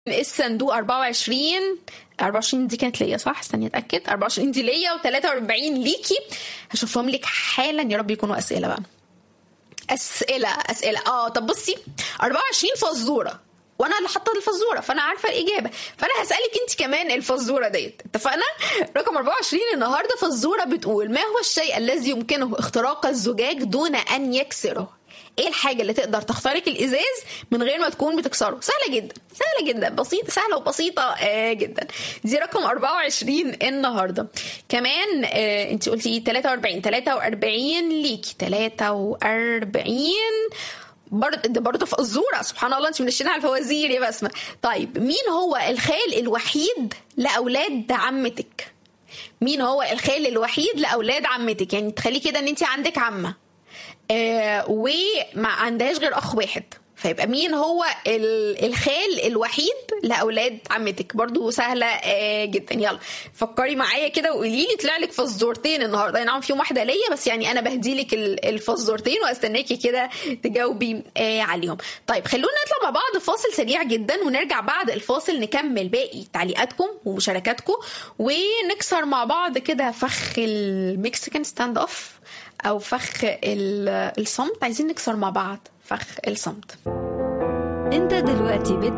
الصندوق 24 24 دي كانت ليا صح استني اتاكد 24 دي ليا و43 ليكي هشوفهم لك حالا يا رب يكونوا اسئله بقى اسئله اسئله اه طب بصي 24 فزوره وانا اللي حاطه الفزوره فانا عارفه الاجابه فانا هسالك انت كمان الفزوره ديت اتفقنا رقم 24 النهارده فزوره بتقول ما هو الشيء الذي يمكنه اختراق الزجاج دون ان يكسره ايه الحاجه اللي تقدر تخترق الازاز من غير ما تكون بتكسره سهله جدا سهله جدا بسيطه سهله وبسيطه آه جدا دي رقم 24 النهارده كمان آه انت قلتي 43 43 ليكي 43 برضه ده برضه فزوره سبحان الله انت منشنها على الفوازير يا بسمه طيب مين هو الخال الوحيد لاولاد عمتك مين هو الخال الوحيد لاولاد عمتك يعني تخلي كده ان انت عندك عمه آه وما عندهاش غير اخ واحد فيبقى مين هو الخال الوحيد لاولاد عمتك برضو سهله آه جدا يلا فكري معايا كده وقولي لي طلع لك فزورتين النهارده نعم فيهم واحده ليا بس يعني انا بهدي لك الفزورتين واستناكي كده تجاوبي آه عليهم طيب خلونا نطلع مع بعض فاصل سريع جدا ونرجع بعد الفاصل نكمل باقي تعليقاتكم ومشاركاتكم ونكسر مع بعض كده فخ المكسيكان ستاند اوف او فخ الصمت عايزين نكسر مع بعض فخ الصمت انت دلوقتي بت